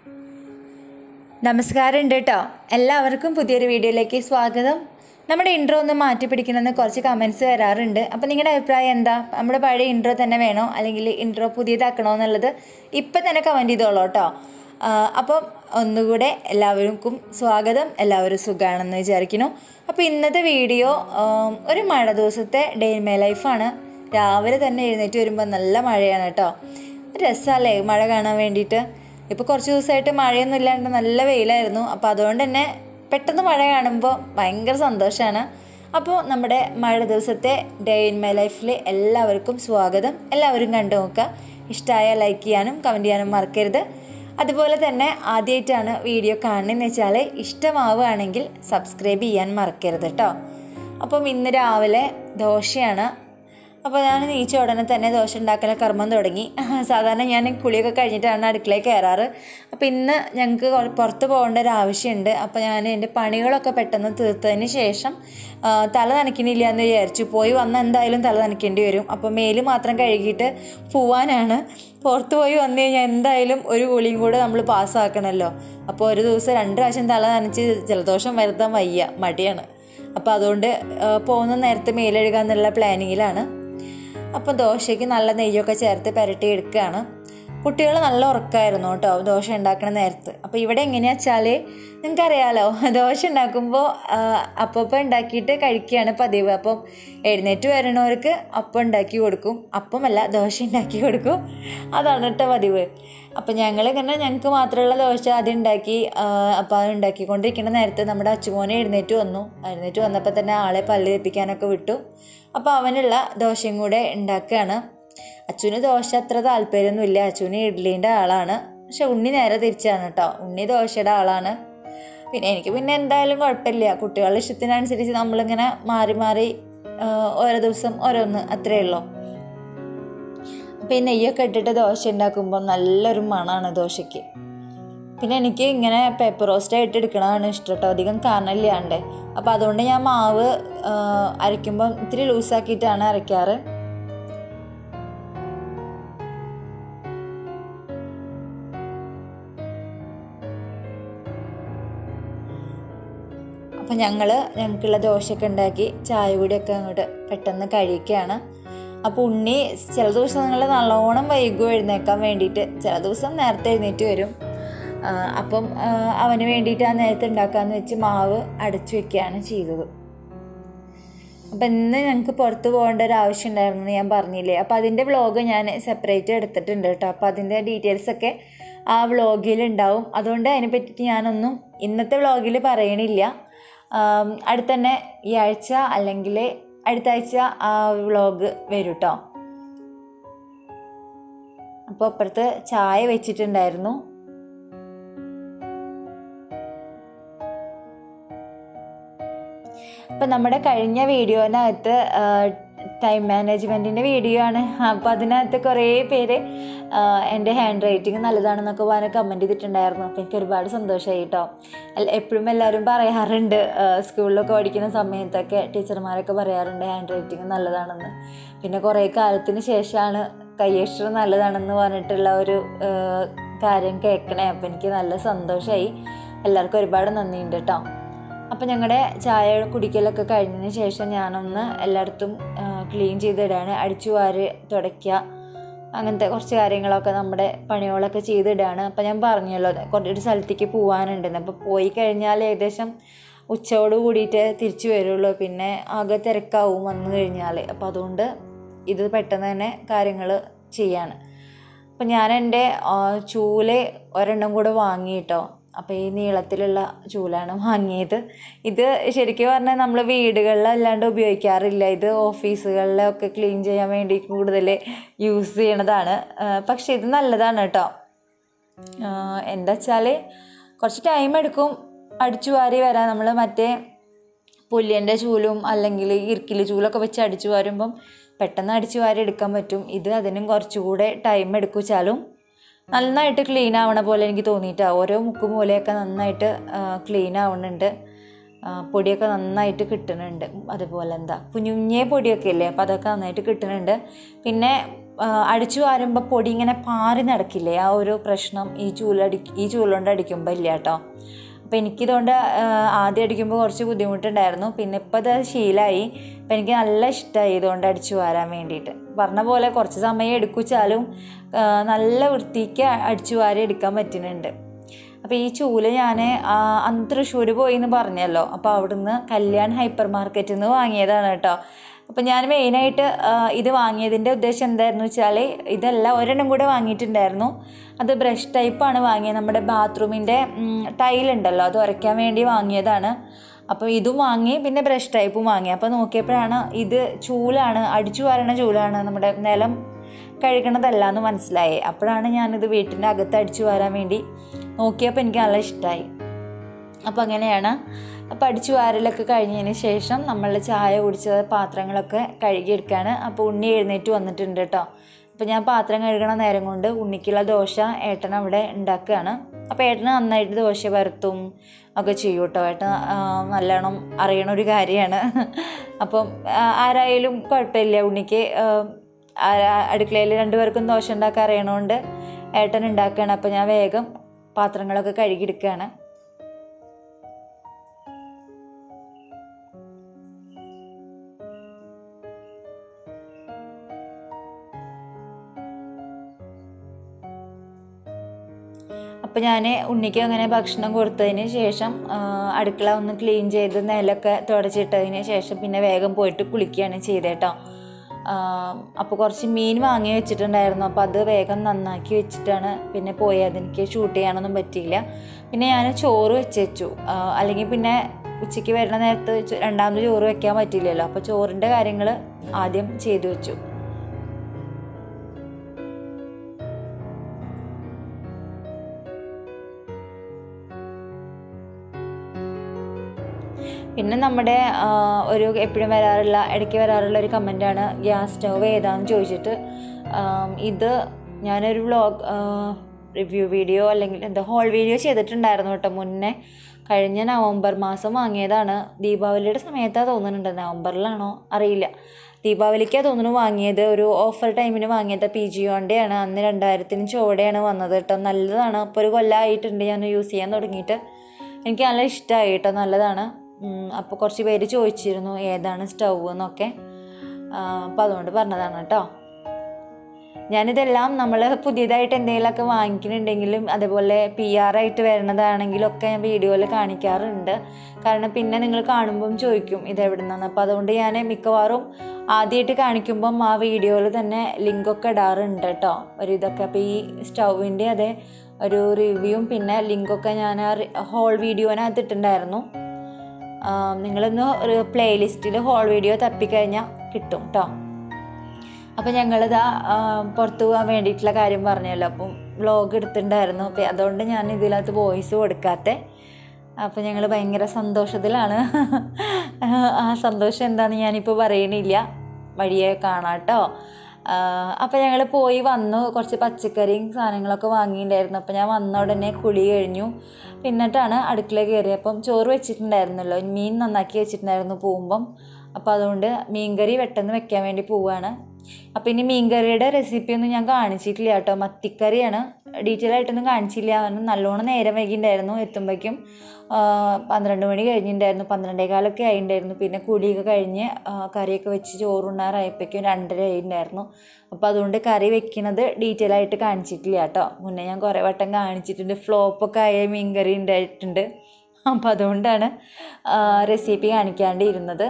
നമസ്കാരം ഉണ്ട് കേട്ടോ എല്ലാവർക്കും പുതിയൊരു വീഡിയോയിലേക്ക് സ്വാഗതം നമ്മുടെ ഇൻട്രോ ഒന്ന് മാറ്റി പിടിക്കണമെന്ന് കുറച്ച് കമൻസ് വരാറുണ്ട് അപ്പോൾ നിങ്ങളുടെ അഭിപ്രായം എന്താ നമ്മുടെ പഴയ ഇൻട്രോ തന്നെ വേണോ അല്ലെങ്കിൽ ഇൻട്രോ പുതിയതാക്കണോ എന്നുള്ളത് ഇപ്പം തന്നെ കമൻറ്റ് ചെയ്തോളൂ കേട്ടോ ആ, അപ്പം ഒന്നുകൂടെ എല്ലാവർക്കും സ്വാഗതം എല്ലാവരും സുഖമാണെന്ന് വിചാരിക്കുന്നു അപ്പോൾ ഇന്നത്തെ വീഡിയോ ആം, ഒരു മഴ ദിവസത്തെ ഡേ ഇൻ മൈ ലൈഫാണ് രാവിലെ തന്നെ എഴുന്നേറ്റ് വരുമ്പോൾ നല്ല മഴയാണ് കേട്ടോ രസമല്ലേ മഴ കാണാൻ വേണ്ടിയിട്ട് ഇപ്പോൾ കുറച്ച് ദിവസമായിട്ട് മഴയൊന്നും ഇല്ലാണ്ട് നല്ല വെയിലായിരുന്നു അപ്പോൾ അതുകൊണ്ട് തന്നെ പെട്ടെന്ന് മഴ കാണുമ്പോൾ ഭയങ്കര സന്തോഷമാണ് അപ്പോൾ നമ്മുടെ മഴ ദിവസത്തെ ഡേ ഇൻ മൈ ലൈഫിൽ എല്ലാവർക്കും സ്വാഗതം എല്ലാവരും കണ്ടു നോക്കുക ഇഷ്ടമായ ലൈക്ക് ചെയ്യാനും കമൻറ്റ് ചെയ്യാനും മറക്കരുത് അതുപോലെ തന്നെ ആദ്യമായിട്ടാണ് വീഡിയോ കാണുന്നതെന്ന് വെച്ചാൽ ഇഷ്ടമാവുകയാണെങ്കിൽ സബ്സ്ക്രൈബ് ചെയ്യാൻ മറക്കരുത് കേട്ടോ അപ്പം ഇന്ന് രാവിലെ ദോശയാണ് അപ്പോൾ ഞാൻ നീച്ച ഉടനെ തന്നെ ദോശ ഉണ്ടാക്കൽ കർമ്മം തുടങ്ങി സാധാരണ ഞാൻ കുളിയൊക്കെ കഴിഞ്ഞിട്ടാണ് അടുക്കളയിൽ കയറാറ് അപ്പോൾ ഇന്ന് ഞങ്ങൾക്ക് കൊ- പുറത്ത് പോകേണ്ട ഒരു ആവശ്യമുണ്ട് അപ്പോൾ ഞാൻ എൻ്റെ പണികളൊക്കെ പെട്ടെന്ന് തീർത്തതിന് ശേഷം ആ, തല നനയ്ക്കണില്ല എന്ന് വിചാരിച്ചു പോയി വന്ന് എന്തായാലും തല നനയ്ക്കേണ്ടി വരും അപ്പോൾ മേല് മാത്രം കഴുകിയിട്ട് പോവാനാണ് പുറത്ത് പോയി വന്നു കഴിഞ്ഞാൽ എന്തായാലും ഒരു കുളിയും കൂടെ നമ്മൾ പാസ്സാക്കണമല്ലോ അപ്പോൾ ഒരു ദിവസം രണ്ട് പ്രാവശ്യം തല നനച്ച് ജലദോഷം വരുത്താൻ വയ്യ മടിയാണ് അപ്പോൾ അതുകൊണ്ട് ആ, പോകുന്ന നേരത്തെ മേലെഴുകാൻ എന്നുള്ള പ്ലാനിങ്ങിലാണ് അപ്പോൾ ദോശയ്ക്ക് നല്ല നെയ്യൊക്കെ ചേർത്ത് പുരട്ടി എടുക്കുകയാണ് കുട്ടികൾ നല്ല ഉറക്കമായിരുന്നു കേട്ടോ ദോശ ഉണ്ടാക്കണ നേരത്ത് അപ്പോൾ ഇവിടെ എങ്ങനെയാ വെച്ചാൽ നിങ്ങൾക്കറിയാലോ ദോശ ഉണ്ടാക്കുമ്പോൾ അപ്പം ഉണ്ടാക്കിയിട്ട് കഴിക്കുകയാണ് പതിവ് അപ്പം എഴുന്നേറ്റ് വരണവർക്ക് അപ്പം ഉണ്ടാക്കി കൊടുക്കും അപ്പമല്ല ദോശ ഉണ്ടാക്കി കൊടുക്കും അതാണ് കേട്ടോ പതിവ് അപ്പം ഞങ്ങൾ ഇങ്ങനെ ഞങ്ങൾക്ക് മാത്രമുള്ള ദോശ ആദ്യം ഉണ്ടാക്കി അപ്പോൾ അത് ഉണ്ടാക്കിക്കൊണ്ടിരിക്കുന്ന നേരത്ത് നമ്മുടെ അച്ചുമോനെ എഴുന്നേറ്റ് വന്നു എഴുന്നേറ്റ് വന്നപ്പോൾ തന്നെ ആളെ പല്ല് തെപ്പിക്കാനൊക്കെ വിട്ടു അപ്പോൾ അവനുള്ള ദോശയും കൂടെ ഉണ്ടാക്കുകയാണ് അച്ഛന് ദോശ അത്ര താല്പര്യമൊന്നുമില്ല അച്ഛന് ഇഡ്ഡലീൻ്റെ ആളാണ് പക്ഷെ ഉണ്ണി നേരെ തിരിച്ചാണ് കേട്ടോ ഉണ്ണി ദോശയുടെ ആളാണ് പിന്നെ എനിക്ക് പിന്നെ എന്തായാലും കുഴപ്പമില്ല കുട്ടികളുടെ ഇഷ്ടത്തിനനുസരിച്ച് നമ്മളിങ്ങനെ മാറി മാറി ആ, ഓരോ ദിവസം ഓരോന്ന് അത്രയേ ഉള്ളൂ അപ്പോൾ ഈ നെയ്യൊക്കെ ഇട്ടിട്ട് ദോശ ഉണ്ടാക്കുമ്പോൾ നല്ലൊരു മണമാണ് ദോശയ്ക്ക് പിന്നെ എനിക്ക് ഇങ്ങനെ പേപ്പർ റോസ്റ്റ് ആയിട്ട് എടുക്കണതാണ് ഇഷ്ടം കേട്ടോ അധികം കനലില്ലാണ്ട് അപ്പോൾ അതുകൊണ്ട് ഞാൻ മാവ് ആ, അരയ്ക്കുമ്പം ഇത്തിരി ലൂസാക്കിയിട്ടാണ് അരയ്ക്കാറ് അപ്പം ഞങ്ങൾ ഞങ്ങൾക്കുള്ള ദോശയൊക്കെ ഉണ്ടാക്കി ചായ കൂടിയൊക്കെ അങ്ങോട്ട് പെട്ടെന്ന് കഴിക്കുകയാണ് അപ്പോൾ ഉണ്ണി ചില ദിവസങ്ങളിൽ നല്ലോണം വൈകും എഴുന്നേക്കാൻ വേണ്ടിയിട്ട് ചില ദിവസം നേരത്തെ എഴുന്നേറ്റ് വരും ആ, അപ്പം ആ, അവന് വേണ്ടിയിട്ട് ആ നേരത്തെ ഉണ്ടാക്കാമെന്ന് വെച്ച് മാവ് അടച്ചു വെക്കുകയാണ് ചെയ്തത് അപ്പം ഇന്ന് ഞങ്ങൾക്ക് പുറത്ത് പോകേണ്ട ഒരു ആവശ്യം ഉണ്ടായിരുന്നു എന്ന് ഞാൻ പറഞ്ഞില്ലേ അപ്പോൾ അതിൻ്റെ വ്ളോഗ് ഞാൻ സെപ്പറേറ്റ് എടുത്തിട്ടുണ്ട് കേട്ടോ അപ്പോൾ അതിൻ്റെ ഡീറ്റെയിൽസൊക്കെ ആ വ്ളോഗിൽ ഉണ്ടാവും അതുകൊണ്ട് അതിനെ പറ്റിയിട്ട് ഞാനൊന്നും ഇന്നത്തെ വ്ളോഗിൽ പറയണില്ല ആം, അടുത്ത തന്നെ ഈ ആഴ്ച അല്ലെങ്കിൽ അടുത്ത ആഴ്ച ആ വ്ളോഗ് വരും കേട്ടോ അപ്പോൾ അപ്പുറത്ത് ചായ വെച്ചിട്ടുണ്ടായിരുന്നു അപ്പം നമ്മുടെ കഴിഞ്ഞ വീഡിയോനകത്ത് ടൈം മാനേജ്മെൻറ്റിൻ്റെ വീഡിയോ ആണ് അപ്പോൾ അതിനകത്ത് കുറേ പേര് ആ, എൻ്റെ ഹാൻഡ് റൈറ്റിംഗ് നല്ലതാണെന്നൊക്കെ പറഞ്ഞ് കമൻറ്റ് ചെയ്തിട്ടുണ്ടായിരുന്നു അപ്പോൾ എനിക്ക് ഒരുപാട് സന്തോഷമായി കേട്ടോ എപ്പോഴും എല്ലാവരും പറയാറുണ്ട് ആ, സ്കൂളിലൊക്കെ പഠിക്കുന്ന സമയത്തൊക്കെ ടീച്ചർമാരൊക്കെ പറയാറുണ്ട് ഹാൻഡ് റൈറ്റിംഗ് നല്ലതാണെന്ന് പിന്നെ കുറേ കാലത്തിന് ശേഷമാണ് കയ്യക്ഷരം നല്ലതാണെന്ന് പറഞ്ഞിട്ടുള്ള ഒരു ആ, കാര്യം കേൾക്കണേ അപ്പോൾ എനിക്ക് നല്ല സന്തോഷമായി എല്ലാവർക്കും ഒരുപാട് നന്ദിയുണ്ട് കേട്ടോ അപ്പം ഞങ്ങളുടെ ചായ കുടിക്കലൊക്കെ കഴിഞ്ഞതിന് ശേഷം ഞാനൊന്ന് എല്ലായിടത്തും ക്ലീൻ ചെയ്തിടാണ് അടിച്ചു വാരി തുടയ്ക്കുക അങ്ങനത്തെ കുറച്ച് കാര്യങ്ങളൊക്കെ നമ്മുടെ പണികളൊക്കെ ചെയ്തിടാണ് അപ്പം ഞാൻ പറഞ്ഞല്ലോ കുറേ ഒരു സ്ഥലത്തേക്ക് പോകാനുണ്ടെന്ന് അപ്പോൾ പോയി കഴിഞ്ഞാൽ ഏകദേശം ഉച്ചയോട് കൂടിയിട്ട് തിരിച്ചു വരുള്ളൂ പിന്നെ ആകെ തിരക്കാവും വന്നു കഴിഞ്ഞാൽ അപ്പോൾ അതുകൊണ്ട് ഇത് പെട്ടെന്ന് തന്നെ കാര്യങ്ങൾ ചെയ്യാണ് അപ്പം ഞാൻ എൻ്റെ ആ, ചൂല് ഒരെണ്ണം കൂടെ വാങ്ങി കേട്ടോ അപ്പോൾ ഈ നീളത്തിലുള്ള ചൂലാണ് വാങ്ങിയത് ഇത് ശരിക്കും പറഞ്ഞാൽ നമ്മൾ വീടുകളിൽ അല്ലാണ്ട് ഉപയോഗിക്കാറില്ല ഇത് ഓഫീസുകളിലൊക്കെ ക്ലീൻ ചെയ്യാൻ വേണ്ടി കൂടുതൽ യൂസ് ചെയ്യണതാണ് ആ, പക്ഷേ ഇത് നല്ലതാണ് കേട്ടോ ആ, എന്താ വെച്ചാൽ കുറച്ച് ടൈം എടുക്കും അടിച്ചു വാരി വരാൻ നമ്മൾ മറ്റേ പുല്ലിൻ്റെ ചൂലും അല്ലെങ്കിൽ ഇർക്കിലി ചൂലൊക്കെ വെച്ച് അടിച്ചു വാരുമ്പം പെട്ടെന്ന് അടിച്ചു വാരി എടുക്കാൻ പറ്റും ഇത് അതിനും കുറച്ചുകൂടെ ടൈം എടുക്കുച്ചാലും നന്നായിട്ട് ക്ലീൻ ആവണ പോലെ എനിക്ക് തോന്നിയിട്ടാ ഓരോ മുക്കും മൂലയൊക്കെ നന്നായിട്ട് ക്ലീൻ ആവുന്നുണ്ട് ആ, പൊടിയൊക്കെ നന്നായിട്ട് കിട്ടുന്നുണ്ട് അതുപോലെ എന്താ കുഞ്ഞു കുഞ്ഞേ പൊടിയൊക്കെ ഇല്ലേ അപ്പോൾ അതൊക്കെ നന്നായിട്ട് കിട്ടുന്നുണ്ട് പിന്നെ ആ, അടിച്ചു വാരുമ്പോൾ പൊടി ഇങ്ങനെ പാറി നടക്കില്ലേ ആ ഒരു പ്രശ്നം ഈ ചൂലടി ഈ ചൂലുകൊണ്ട് അടിക്കുമ്പോൾ ഇല്ല കേട്ടോ അപ്പോൾ എനിക്കിതുകൊണ്ട് ആ, ആദ്യം അടിക്കുമ്പോൾ കുറച്ച് ബുദ്ധിമുട്ടുണ്ടായിരുന്നു പിന്നെ ഇപ്പോൾ അത് ശീലമായി അപ്പം എനിക്ക് നല്ല ഇഷ്ടമായി ഇതുകൊണ്ട് അടിച്ചു വാരാൻ വേണ്ടിയിട്ട് പറഞ്ഞ പോലെ കുറച്ച് സമയം എടുക്കുച്ചാലും ആ, നല്ല വൃത്തിക്ക് അടിച്ചു വാരി എടുക്കാൻ പറ്റുന്നുണ്ട് അപ്പോൾ ഈ ചൂല് ഞാൻ അന്ന് തൃശ്ശൂർ പോയി എന്ന് പറഞ്ഞല്ലോ അപ്പോൾ അവിടുന്ന് കല്യാൺ ഹൈപ്പർ മാർക്കറ്റിൽ നിന്ന് വാങ്ങിയതാണ് കേട്ടോ അപ്പോൾ ഞാൻ മെയിനായിട്ട് ഇത് വാങ്ങിയതിൻ്റെ ഉദ്ദേശം എന്തായിരുന്നു വെച്ചാൽ ഇതല്ല ഒരെണ്ണം കൂടെ വാങ്ങിയിട്ടുണ്ടായിരുന്നു അത് ബ്രഷ് ടൈപ്പാണ് വാങ്ങിയത് നമ്മുടെ ബാത്റൂമിൻ്റെ ടൈലുണ്ടല്ലോ അത് ഉരയ്ക്കാൻ വേണ്ടി വാങ്ങിയതാണ് അപ്പോൾ ഇതും വാങ്ങി പിന്നെ ബ്രഷ് ടൈപ്പും വാങ്ങി അപ്പോൾ നോക്കിയപ്പോഴാണ് ഇത് ചൂലാണ് അടിച്ചു വാരണ ചൂലാണ് നമ്മുടെ നിലം കഴുകണതല്ല എന്ന് മനസ്സിലായി അപ്പോഴാണ് ഞാനിത് വീട്ടിൻ്റെ അകത്ത് അടിച്ചു വരാൻ വേണ്ടി നോക്കിയപ്പോൾ എനിക്ക് നല്ല ഇഷ്ടമായി അപ്പോൾ അങ്ങനെയാണ് അപ്പോൾ അടിച്ചു വാരലൊക്കെ കഴിഞ്ഞതിന് ശേഷം നമ്മൾ ചായ കുടിച്ച പാത്രങ്ങളൊക്കെ കഴുകിയെടുക്കുകയാണ് അപ്പോൾ ഉണ്ണി എഴുന്നേറ്റ് വന്നിട്ടുണ്ട് കേട്ടോ അപ്പോൾ ഞാൻ പാത്രം കഴുകണ നേരം കൊണ്ട് ഉണ്ണിക്കുള്ള ദോശ ഏട്ടൻ അവിടെ ഉണ്ടാക്കുകയാണ് അപ്പോൾ ഏട്ടന് നന്നായിട്ട് ദോശ പരത്തും ഒക്കെ ചെയ്യും കേട്ടോ ഏട്ടൻ ആ, നല്ലോണം അറിയണ ഒരു കാര്യമാണ് അപ്പം ആ, ആരായാലും കുഴപ്പമില്ല ഉണ്ണിക്ക് അടുക്കളയിൽ രണ്ടുപേർക്കും ദോശ ഉണ്ടാക്കാൻ അറിയണോണ്ട് ഏട്ടൻ ഉണ്ടാക്കുകയാണ് അപ്പോൾ ഞാൻ വേഗം പാത്രങ്ങളൊക്കെ കഴുകിയെടുക്കുകയാണ് അപ്പോൾ ഞാൻ ഉണ്ണിക്ക് അങ്ങനെ ഭക്ഷണം കൊടുത്തതിന് ശേഷം ആ, അടുക്കള ഒന്ന് ക്ലീൻ ചെയ്ത് നിലമൊക്കെ തുടച്ചിട്ടതിന് ശേഷം പിന്നെ വേഗം പോയിട്ട് കുളിക്കുകയാണ് ചെയ്തേട്ടോ അപ്പോൾ കുറച്ച് മീൻ വാങ്ങി വെച്ചിട്ടുണ്ടായിരുന്നു അപ്പോൾ അത് വേഗം നന്നാക്കി വെച്ചിട്ടാണ് പിന്നെ പോയി അതെനിക്ക് ഷൂട്ട് ചെയ്യാനൊന്നും പറ്റിയില്ല പിന്നെ ഞാൻ ചോറ് വെച്ച് വെച്ചു ആ, അല്ലെങ്കിൽ പിന്നെ ഉച്ചയ്ക്ക് വരുന്ന നേരത്ത് ചോ- രണ്ടാമത് ചോറ് വെക്കാൻ പറ്റില്ലല്ലോ അപ്പോൾ ചോറിൻ്റെ കാര്യങ്ങൾ ആദ്യം ചെയ്തു വെച്ചു പിന്നെ നമ്മുടെ ആ, ഒരു എപ്പോഴും വരാറുള്ള ഇടയ്ക്ക് വരാറുള്ള ഒരു കമൻറ്റാണ് ഗ്യാസ് സ്റ്റവ് ഏതാണെന്ന് ചോദിച്ചിട്ട് ആം, ഇത് ഞാനൊരു വ്ളോഗ് റിവ്യൂ വീഡിയോ അല്ലെങ്കിൽ എന്താ ഹോൾ വീഡിയോ ചെയ്തിട്ടുണ്ടായിരുന്നു കേട്ടോ മുന്നേ കഴിഞ്ഞ നവംബർ മാസം വാങ്ങിയതാണ് ദീപാവലിയുടെ സമയത്താണ് തോന്നുന്നുണ്ട് നവംബറിലാണോ അറിയില്ല ദീപാവലിക്കാണ് തോന്നുന്നു വാങ്ങിയത് ഒരു ഓഫർ ടൈമിന് വാങ്ങിയത് പി ജി ആണ് അന്ന് രണ്ടായിരത്തിന് ചോടെയാണ് വന്നത് കേട്ടോ നല്ലതാണ് അപ്പോൾ ഒരു കൊല്ലമായിട്ടുണ്ട് ഞാൻ യൂസ് ചെയ്യാൻ തുടങ്ങിയിട്ട് എനിക്ക് നല്ല ഇഷ്ടമായി കേട്ടോ നല്ലതാണ് അപ്പോൾ കുറച്ച് പേര് ചോദിച്ചിരുന്നു ഏതാണ് സ്റ്റൗ എന്നൊക്കെ അപ്പോൾ അതുകൊണ്ട് പറഞ്ഞതാണ് കേട്ടോ ഞാനിതെല്ലാം നമ്മൾ പുതിയതായിട്ട് എന്തെങ്കിലുമൊക്കെ വാങ്ങിക്കുന്നുണ്ടെങ്കിലും അതേപോലെ പി ആർ ആയിട്ട് വരുന്നതാണെങ്കിലും ഒക്കെ ഞാൻ വീഡിയോയിൽ കാണിക്കാറുണ്ട് കാരണം പിന്നെ നിങ്ങൾ കാണുമ്പം ചോദിക്കും ഇത് എവിടെ നിന്നാണ് അപ്പോൾ അതുകൊണ്ട് ഞാൻ മിക്കവാറും ആദ്യമായിട്ട് കാണിക്കുമ്പം ആ വീഡിയോയിൽ തന്നെ ലിങ്കൊക്കെ ഇടാറുണ്ട് കേട്ടോ ഒരു ഇതൊക്കെ അപ്പോൾ ഈ സ്റ്റൗവിൻ്റെ അതേ ഒരു റിവ്യൂവും പിന്നെ ലിങ്കൊക്കെ ഞാൻ ആ ഹോൾ വീഡിയോനകത്ത് ഇട്ടിട്ടുണ്ടായിരുന്നു ആ, നിങ്ങളൊന്ന് ഒരു പ്ലേലിസ്റ്റിൽ ഹോൾ വീഡിയോ തപ്പിക്കഴിഞ്ഞാൽ കിട്ടും കേട്ടോ അപ്പോൾ ഞങ്ങളിതാ ആ, പുറത്ത് പോകാൻ വേണ്ടിയിട്ടുള്ള കാര്യം പറഞ്ഞല്ലോ അപ്പം വ്ളോഗ് എടുത്തിട്ടുണ്ടായിരുന്നു അപ്പോൾ അതുകൊണ്ട് ഞാൻ ഇതിനകത്ത് വോയിസ് കൊടുക്കാത്ത അപ്പോൾ ഞങ്ങൾ ഭയങ്കര സന്തോഷത്തിലാണ് ആ സന്തോഷം എന്താണെന്ന് ഞാനിപ്പോൾ പറയണില്ല വഴിയെ കാണാം കേട്ടോ അപ്പോൾ ഞങ്ങൾ പോയി വന്നു കുറച്ച് പച്ചക്കറിയും സാധനങ്ങളൊക്കെ വാങ്ങിയിട്ടുണ്ടായിരുന്നു അപ്പോൾ ഞാൻ വന്ന ഉടനെ കുളി കഴിഞ്ഞു പിന്നിട്ടാണ് അടുക്കള കയറിയപ്പം ചോറ് വെച്ചിട്ടുണ്ടായിരുന്നല്ലോ മീൻ നന്നാക്കി വെച്ചിട്ടുണ്ടായിരുന്നു പോകുമ്പം അപ്പോൾ അതുകൊണ്ട് മീൻകറി പെട്ടെന്ന് വെക്കാൻ വേണ്ടി പോവുകയാണ് അപ്പോൾ ഇനി മീൻകറിയുടെ റെസിപ്പി ഒന്നും ഞാൻ കാണിച്ചിട്ടില്ല കേട്ടോ മത്തിക്കറിയാണ് ഡീറ്റെയിൽ ആയിട്ടൊന്നും കാണിച്ചില്ല കാരണം നല്ലോണം നേരം വൈകിണ്ടായിരുന്നു എത്തുമ്പോഴേക്കും ആ, പന്ത്രണ്ട് മണി കഴിഞ്ഞിട്ടുണ്ടായിരുന്നു പന്ത്രണ്ടേകാലൊക്കെ ആയിട്ടുണ്ടായിരുന്നു പിന്നെ കുടിയൊക്കെ കഴിഞ്ഞ് ആ, കറിയൊക്കെ വെച്ച് ചോറുണ്ണാറായപ്പോഴേക്കും രണ്ടര ആയിട്ടുണ്ടായിരുന്നു അപ്പോൾ അതുകൊണ്ട് കറി വെക്കുന്നത് ഡീറ്റെയിൽ ആയിട്ട് കാണിച്ചിട്ടില്ല കേട്ടോ മുന്നേ ഞാൻ കുറേ വട്ടം കാണിച്ചിട്ടുണ്ട് ഫ്ലോപ്പൊക്കെ ആയ മീൻ കറി ഉണ്ടായിട്ടുണ്ട് അപ്പോൾ അതുകൊണ്ടാണ് റെസിപ്പി കാണിക്കാണ്ട് ഇരുന്നത്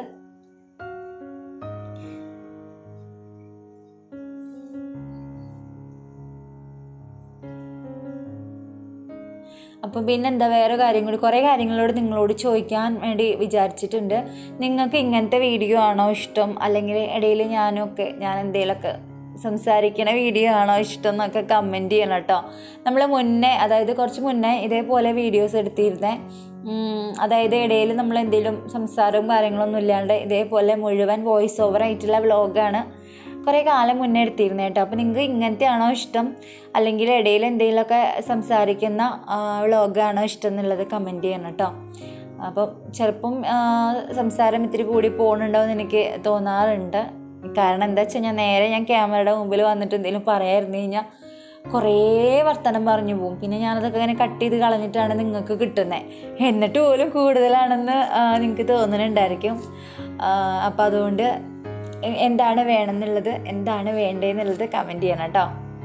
അപ്പം പിന്നെ എന്താ വേറെ കാര്യം കൂടി കുറേ കാര്യങ്ങളോട് നിങ്ങളോട് ചോദിക്കാൻ വേണ്ടി വിചാരിച്ചിട്ടുണ്ട് നിങ്ങൾക്ക് ഇങ്ങനത്തെ വീഡിയോ ആണോ ഇഷ്ടം അല്ലെങ്കിൽ ഇടയിൽ ഞാനൊക്കെ ഞാൻ എന്തെങ്കിലുമൊക്കെ സംസാരിക്കുന്ന വീഡിയോ ആണോ ഇഷ്ടം എന്നൊക്കെ കമൻറ്റ് ചെയ്യണം കേട്ടോ നമ്മൾ മുന്നേ അതായത് കുറച്ച് മുന്നേ ഇതേപോലെ വീഡിയോസ് എടുത്തിരുന്നേ ഉം, അതായത് ഇടയിൽ നമ്മൾ എന്തെങ്കിലും സംസാരവും കാര്യങ്ങളൊന്നും ഇല്ലാണ്ട് ഇതേപോലെ മുഴുവൻ വോയിസ് ഓവർ ആയിട്ടുള്ള വ്ളോഗാണ് കുറേ കാലം മുന്നേ എടുത്തിരുന്നത് കേട്ടോ അപ്പോൾ നിങ്ങൾക്ക് ഇങ്ങനത്തെ ആണോ ഇഷ്ടം അല്ലെങ്കിൽ ഇടയിൽ എന്തെങ്കിലുമൊക്കെ സംസാരിക്കുന്ന വ്ളോഗാണോ ഇഷ്ടം എന്നുള്ളത് കമൻറ്റ് ചെയ്യണം കേട്ടോ അപ്പം ചിലപ്പം ആ, സംസാരം ഇത്തിരി കൂടി പോകുന്നുണ്ടോ എന്ന് എനിക്ക് തോന്നാറുണ്ട് കാരണം എന്താ വെച്ചാൽ ഞാൻ നേരെ ഞാൻ ക്യാമറയുടെ മുമ്പിൽ വന്നിട്ട് എന്തെങ്കിലും പറയായിരുന്നു കഴിഞ്ഞാൽ കുറേ വർത്തമാനം പറഞ്ഞു പോകും പിന്നെ ഞാനതൊക്കെ ഇങ്ങനെ കട്ട് ചെയ്ത് കളഞ്ഞിട്ടാണ് നിങ്ങൾക്ക് കിട്ടുന്നത് എന്നിട്ട് പോലും കൂടുതലാണെന്ന് നിങ്ങൾക്ക് തോന്നുന്നുണ്ടായിരിക്കും അപ്പം അതുകൊണ്ട് എ- എന്താണ് വേണമെന്നുള്ളത് എന്താണ് വേണ്ടതെന്നുള്ളത് കമൻറ്റ് ചെയ്യണം കേട്ടോ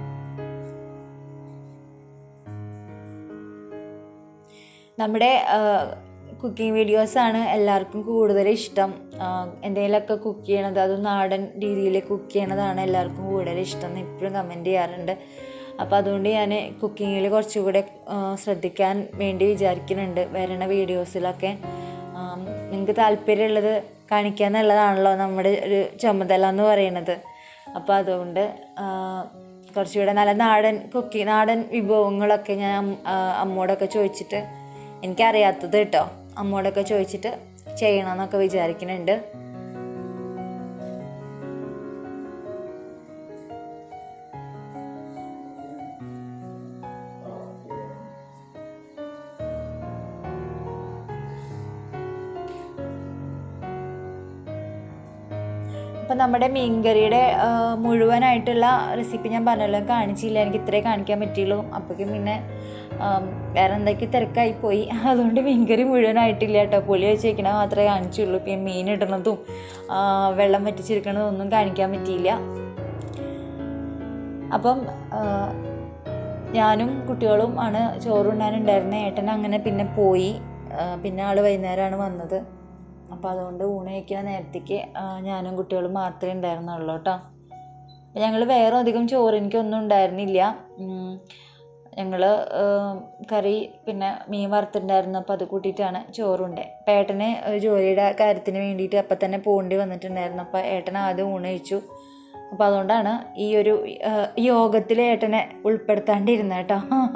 നമ്മുടെ കുക്കിംഗ് വീഡിയോസാണ് എല്ലാവർക്കും കൂടുതൽ ഇഷ്ടം ആ, എന്തെങ്കിലുമൊക്കെ കുക്ക് ചെയ്യണത് അത് നാടൻ രീതിയിൽ കുക്ക് ചെയ്യണതാണ് എല്ലാവർക്കും കൂടുതൽ ഇഷ്ടം എന്ന് എപ്പോഴും കമൻറ്റ് ചെയ്യാറുണ്ട് അപ്പോൾ അതുകൊണ്ട് ഞാൻ കുക്കിങ്ങിൽ കുറച്ചുകൂടെ ആ, ശ്രദ്ധിക്കാൻ വേണ്ടി വിചാരിക്കുന്നുണ്ട് വരണ വീഡിയോസിലൊക്കെ നിങ്ങൾക്ക് താല്പര്യമുള്ളത് കാണിക്കുക എന്നുള്ളതാണല്ലോ നമ്മുടെ ഒരു ചുമതല എന്ന് പറയുന്നത് അപ്പോൾ അതുകൊണ്ട് ആ, കുറച്ചുകൂടെ നല്ല നാടൻ കുക്കി നാടൻ വിഭവങ്ങളൊക്കെ ഞാൻ അം- ആ, അമ്മോടൊക്കെ ചോദിച്ചിട്ട് എനിക്കറിയാത്തത് കേട്ടോ അമ്മോടൊക്കെ ചോദിച്ചിട്ട് ചെയ്യണമെന്നൊക്കെ വിചാരിക്കുന്നുണ്ട് അപ്പം നമ്മുടെ മീൻകറിയുടെ ആ, മുഴുവനായിട്ടുള്ള റെസിപ്പി ഞാൻ പറഞ്ഞല്ലോ കാണിച്ചില്ല എനിക്ക് ഇത്രേ കാണിക്കാൻ പറ്റിയുള്ളൂ അപ്പോഴേക്കും പിന്നെ ആം, വേറെ എന്തൊക്കെ തിരക്കായി പോയി അതുകൊണ്ട് മീൻകറി മുഴുവനായിട്ടില്ല കേട്ടോ പുളി വെച്ചേക്കണ മാത്രമേ കാണിച്ചുള്ളൂ പിന്നെ മീൻ ഇടണതും ആ, വെള്ളം വറ്റിച്ചിരിക്കണതും ഒന്നും കാണിക്കാൻ പറ്റിയില്ല അപ്പം ആ, ഞാനും കുട്ടികളും ആണ് ചോറുണ്ണാനുണ്ടായിരുന്നത് ഏട്ടൻ അങ്ങനെ പിന്നെ പോയി ആ, പിന്നെ ആൾ വൈകുന്നേരമാണ് വന്നത് അപ്പോൾ അതുകൊണ്ട് ഊണ് കഴിക്കുന്ന നേരത്തേക്ക് ആ, ഞാനും കുട്ടികളും മാത്രമേ ഉണ്ടായിരുന്നുള്ളൂ കേട്ടോ ഞങ്ങൾ വേറെ അധികം ചോറ് എനിക്കൊന്നും ഉണ്ടായിരുന്നില്ല ഞങ്ങൾ കറി പിന്നെ മീൻ വറുത്തിട്ടുണ്ടായിരുന്നു അപ്പോൾ അത് കൂട്ടിയിട്ടാണ് ചോറുണ്ട് അപ്പോൾ ഏട്ടന് ഒരു ജോലിയുടെ കാര്യത്തിന് വേണ്ടിയിട്ട് അപ്പം തന്നെ പോകേണ്ടി വന്നിട്ടുണ്ടായിരുന്നു അപ്പോൾ ഏട്ടൻ ആദ്യം ഊണ് കഴിച്ചു അപ്പോൾ അതുകൊണ്ടാണ് ഈ ഒരു ആ, യോഗത്തിൽ ഏട്ടനെ ഉൾപ്പെടുത്താണ്ടിരുന്നത് കേട്ടോ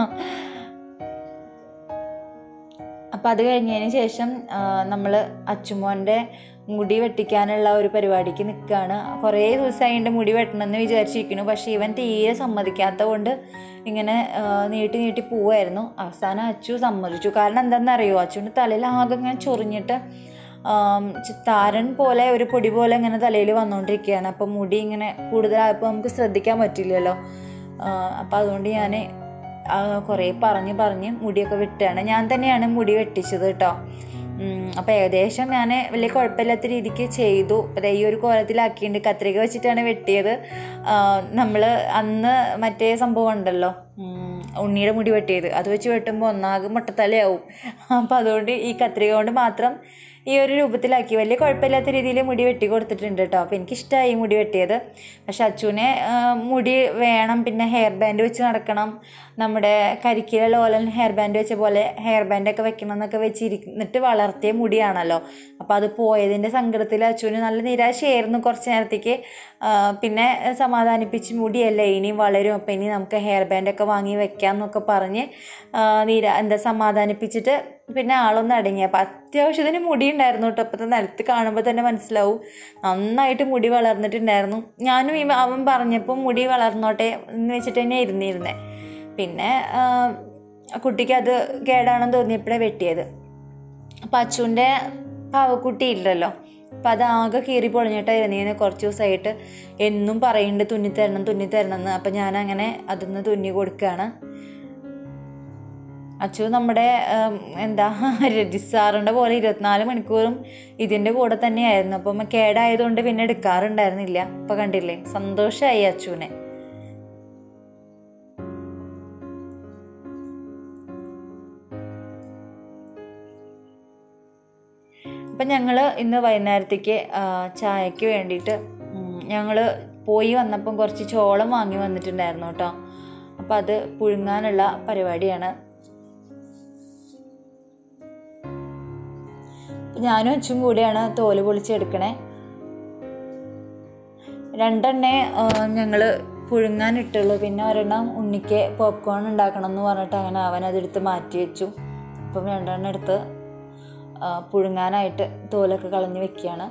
അപ്പം അത് കഴിഞ്ഞതിന് ശേഷം നമ്മൾ അച്ചുമോൻ്റെ മുടി വെട്ടിക്കാനുള്ള ഒരു പരിപാടിക്ക് നിൽക്കുകയാണ് കുറേ ദിവസമായി എൻ്റെ മുടി വെട്ടണമെന്ന് വിചാരിച്ചിരിക്കുന്നു പക്ഷേ ഇവൻ തീരെ സമ്മതിക്കാത്ത കൊണ്ട് ഇങ്ങനെ ആ, നീട്ടി നീട്ടി പോവായിരുന്നു അവസാനം അച്ചു സമ്മതിച്ചു കാരണം എന്താണെന്നറിയോ അച്ചുവിൻ്റെ തലയിൽ ആകെ ഇങ്ങനെ ചൊറിഞ്ഞിട്ട് ആം, ചി- താരൻ പോലെ ഒരു പൊടി പോലെ ഇങ്ങനെ തലയിൽ വന്നുകൊണ്ടിരിക്കുകയാണ് അപ്പം മുടി ഇങ്ങനെ കൂടുതലായപ്പോൾ നമുക്ക് ശ്രദ്ധിക്കാൻ പറ്റില്ലല്ലോ അപ്പം അതുകൊണ്ട് ഞാൻ കുറേ പറഞ്ഞ് പറഞ്ഞ് മുടിയൊക്കെ വെട്ടുകയാണ് ഞാൻ തന്നെയാണ് മുടി വെട്ടിച്ചത് കേട്ടോ അപ്പോൾ ഏകദേശം ഞാൻ വലിയ കുഴപ്പമില്ലാത്ത രീതിക്ക് ചെയ്തു അതെ ഈ ഒരു കോലത്തിലാക്കിയിട്ടുണ്ട് കത്രിക വെച്ചിട്ടാണ് വെട്ടിയത് നമ്മൾ അന്ന് മറ്റേ സംഭവം ഉണ്ടല്ലോ ഉം, ഉണ്ണിയുടെ മുടി വെട്ടിയത് അത് വെച്ച് വെട്ടുമ്പോൾ ഒന്നാകെ മുട്ടത്തലയാവും അപ്പോൾ അതുകൊണ്ട് ഈ കത്രിക കൊണ്ട് മാത്രം ഈ ഒരു രൂപത്തിലാക്കി വലിയ കുഴപ്പമില്ലാത്ത രീതിയിൽ മുടി വെട്ടി കൊടുത്തിട്ടുണ്ട് കേട്ടോ അപ്പോൾ എനിക്കിഷ്ടമായി ഈ മുടി വെട്ടിയത് പക്ഷെ അച്ചുവിനെ ആ, മുടി വേണം പിന്നെ ഹെയർ ബാൻഡ് വെച്ച് നടക്കണം നമ്മുടെ കരിക്കില ലോലൻ ഹെയർ ബാൻഡ് വെച്ച പോലെ ഹെയർ ബാൻഡൊക്കെ വെക്കണം എന്നൊക്കെ വെച്ചിരുന്നിട്ട് വളർത്തിയ മുടിയാണല്ലോ അപ്പോൾ അത് പോയതിൻ്റെ സങ്കടത്തിൽ അച്ചുവിന് നല്ല നിരാശയായിരുന്നു കുറച്ച് നേരത്തേക്ക് ആ, പിന്നെ സമാധാനിപ്പിച്ച് മുടിയല്ലേ ഇനിയും വളരും അപ്പോൾ ഇനി നമുക്ക് ഹെയർ ബാൻഡൊക്കെ വാങ്ങി വെക്കാം എന്നൊക്കെ പറഞ്ഞ് ആ, നിരാ എന്താ സമാധാനിപ്പിച്ചിട്ട് പിന്നെ ആളൊന്ന് അടങ്ങി അപ്പം അത്യാവശ്യത്തിന് മുടി ഉണ്ടായിരുന്നു കേട്ടോ അപ്പത്തെ നിലത്ത് കാണുമ്പോൾ തന്നെ മനസ്സിലാവും നന്നായിട്ട് മുടി വളർന്നിട്ടുണ്ടായിരുന്നു ഞാനും ഇവ അവൻ പറഞ്ഞപ്പോൾ മുടി വളർന്നോട്ടെ എന്ന് വെച്ചിട്ട് തന്നെ ഇരുന്നിരുന്നേ പിന്നെ ആ, കുട്ടിക്ക് അത് കേടാണെന്ന് തോന്നിയപ്പോഴേ വെട്ടിയത് അപ്പം അച്ചുവിൻ്റെ പാവക്കുട്ടി ഇല്ലല്ലോ അപ്പം അത് ആകെ കീറി പൊളിഞ്ഞിട്ടായിരുന്നു കുറച്ച് ദിവസമായിട്ട് എന്നും പറയുന്നുണ്ട് തുന്നിത്തരണം തുന്നിത്തരണം എന്ന് അപ്പം ഞാനങ്ങനെ അതൊന്ന് തുന്നി കൊടുക്കുകയാണ് അച്ചു നമ്മുടെ ഉം, എന്താ രജിസ്ട്രാറിൻ്റെ പോലെ ഇരുപത്തിനാല് മണിക്കൂറും ഇതിൻ്റെ കൂടെ തന്നെയായിരുന്നു അപ്പം കേടായതുകൊണ്ട് പിന്നെ എടുക്കാറുണ്ടായിരുന്നില്ല അപ്പം കണ്ടില്ലേ സന്തോഷമായി അച്ചുവിനെ അപ്പം ഞങ്ങൾ ഇന്ന് വൈകുന്നേരത്തേക്ക് ആ, ചായക്ക് വേണ്ടിയിട്ട് ഞങ്ങൾ പോയി വന്നപ്പം കുറച്ച് ചോളം വാങ്ങി വന്നിട്ടുണ്ടായിരുന്നു കേട്ടോ അപ്പം അത് പുഴുങ്ങാനുള്ള പരിപാടിയാണ് ഞാനും അച്ചും കൂടിയാണ് തോല് പൊളിച്ചെടുക്കണേ രണ്ടെണ്ണേ ഞങ്ങൾ പുഴുങ്ങാൻ ഇട്ടുള്ളൂ പിന്നെ ഒരെണ്ണം ഉണ്ണിക്ക് പോപ്കോൺ ഉണ്ടാക്കണം എന്ന് പറഞ്ഞിട്ട് അങ്ങനെ അവൻ അതെടുത്ത് മാറ്റി വെച്ചു അപ്പം രണ്ടെണ്ണം എടുത്ത് ആ, പുഴുങ്ങാനായിട്ട് തോലൊക്കെ കളഞ്ഞ് വെക്കുകയാണ്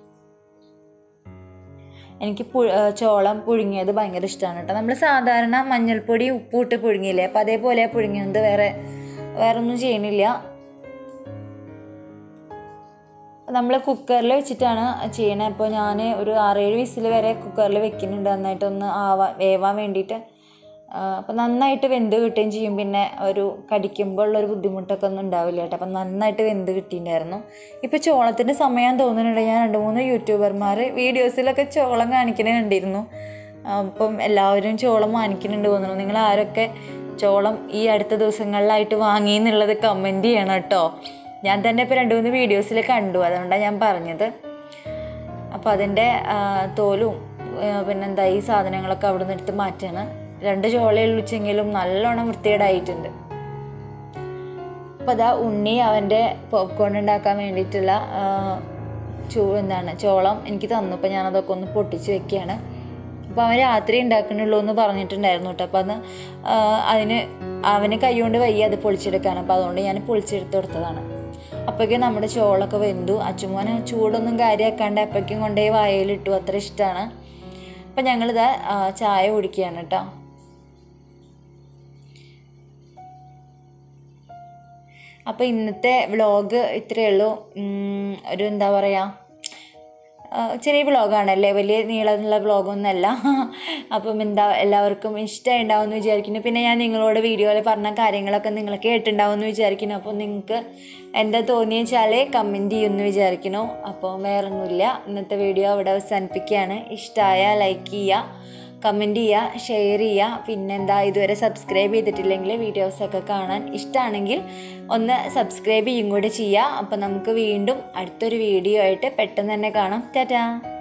എനിക്ക് പു ആ, ചോളം പുഴുങ്ങിയത് ഭയങ്കര ഇഷ്ടമാണ് കേട്ടോ നമ്മൾ സാധാരണ മഞ്ഞൾപ്പൊടി ഉപ്പ് ഇട്ട് പുഴുങ്ങിയില്ലേ അപ്പം അതേപോലെ പുഴുങ്ങിയത് വേറെ വേറെ ഒന്നും ചെയ്യണില്ല നമ്മൾ കുക്കറിൽ വെച്ചിട്ടാണ് ചെയ്യണത് അപ്പോൾ ഞാൻ ഒരു ആറേഴ് വിസിൽ വരെ കുക്കറിൽ വെക്കുന്നുണ്ട് നന്നായിട്ടൊന്ന് ആവാൻ വേവാൻ വേണ്ടിയിട്ട് അപ്പോൾ നന്നായിട്ട് വെന്ത് കിട്ടുകയും ചെയ്യും പിന്നെ ഒരു കടിക്കുമ്പോൾ ഉള്ളൊരു ബുദ്ധിമുട്ടൊക്കെ ഒന്നും ഉണ്ടാവില്ല കേട്ടോ അപ്പം നന്നായിട്ട് വെന്ത് കിട്ടിയിട്ടുണ്ടായിരുന്നു ഇപ്പോൾ ചോളത്തിൻ്റെ സമയം തോന്നുന്നുണ്ട് ഞാൻ രണ്ട് മൂന്ന് യൂട്യൂബർമാർ വീഡിയോസിലൊക്കെ ചോളം കാണിക്കുന്നത് കണ്ടിരുന്നു അപ്പം എല്ലാവരും ചോളം വാങ്ങിക്കുന്നുണ്ട് തോന്നുന്നു നിങ്ങൾ ആരൊക്കെ ചോളം ഈ അടുത്ത ദിവസങ്ങളിലായിട്ട് വാങ്ങി എന്നുള്ളത് കമൻറ്റ് ചെയ്യണം കേട്ടോ ഞാൻ തന്നെ ഇപ്പോൾ രണ്ട് മൂന്ന് വീഡിയോസിൽ കണ്ടു അതുകൊണ്ടാണ് ഞാൻ പറഞ്ഞത് അപ്പോൾ അതിൻ്റെ ആ, തോലും ആ, പിന്നെന്താ ഈ സാധനങ്ങളൊക്കെ അവിടെ നിന്ന് എടുത്ത് മാറ്റാണ് രണ്ട് ചോളയുള്ളിച്ചെങ്കിലും നല്ലോണം വൃത്തികേടായിട്ടുണ്ട് അപ്പോൾ അതാ ഉണ്ണി അവൻ്റെ പോപ്കോൺ ഉണ്ടാക്കാൻ വേണ്ടിയിട്ടുള്ള ആ, ചൂ എന്താണ് ചോളം എനിക്ക് തന്നു അപ്പോൾ ഞാനതൊക്കെ ഒന്ന് പൊട്ടിച്ച് വെക്കുകയാണ് അപ്പോൾ അവൻ രാത്രി ഉണ്ടാക്കണുള്ളൂ എന്ന് പറഞ്ഞിട്ടുണ്ടായിരുന്നു കേട്ടോ അപ്പോൾ അന്ന് ആ, അതിന് അവന് കൈകൊണ്ട് വയ്യ അത് പൊളിച്ചെടുക്കാൻ അപ്പോൾ അതുകൊണ്ട് ഞാൻ പൊളിച്ചെടുത്ത് കൊടുത്തതാണ് അപ്പോഴേക്കും നമ്മുടെ ചോളൊക്കെ വെന്തു അച്ചുമോനെ ചൂടൊന്നും കാര്യമാക്കാണ്ട് അപ്പോഴേക്കും കൊണ്ടുപോയി വായയിലിട്ടു അത്ര ഇഷ്ടമാണ് അപ്പം ഞങ്ങളിതാ ആ, ചായ കുടിക്കുകയാണ് കേട്ടോ അപ്പോൾ ഇന്നത്തെ വ്ളോഗ് ഇത്രയേ ഉള്ളൂ ഉം, ഒരു എന്താ പറയുക ആ, ചെറിയ വ്ളോഗാണല്ലേ വലിയ നീളമുള്ള വ്ളോഗൊന്നുമല്ല അപ്പം എന്താ എല്ലാവർക്കും ഇഷ്ടമായി ഉണ്ടാവുമെന്ന് വിചാരിക്കുന്നു പിന്നെ ഞാൻ നിങ്ങളോട് വീഡിയോയിൽ പറഞ്ഞ കാര്യങ്ങളൊക്കെ നിങ്ങൾ കേട്ടിട്ടുണ്ടാവുമെന്ന് വിചാരിക്കുന്നു അപ്പോൾ നിങ്ങൾക്ക് എന്താ തോന്നിയ വെച്ചാൽ കമൻറ്റ് ചെയ്യുമെന്ന് വിചാരിക്കുന്നു അപ്പോൾ വേറൊന്നുമില്ല ഇന്നത്തെ വീഡിയോ അവിടെ അവസാനിപ്പിക്കുകയാണ് ഇഷ്ടമായ ലൈക്ക് ചെയ്യുക കമൻറ്റ് ചെയ്യുക ഷെയർ ചെയ്യുക പിന്നെന്താ ഇതുവരെ സബ്സ്ക്രൈബ് ചെയ്തിട്ടില്ലെങ്കിൽ വീഡിയോസൊക്കെ കാണാൻ ഇഷ്ടമാണെങ്കിൽ ഒന്ന് സബ്സ്ക്രൈബ് ചെയ്യും കൂടി ചെയ്യുക അപ്പോൾ നമുക്ക് വീണ്ടും അടുത്തൊരു വീഡിയോ ആയിട്ട് പെട്ടെന്ന് തന്നെ കാണാം ടാറ്റാ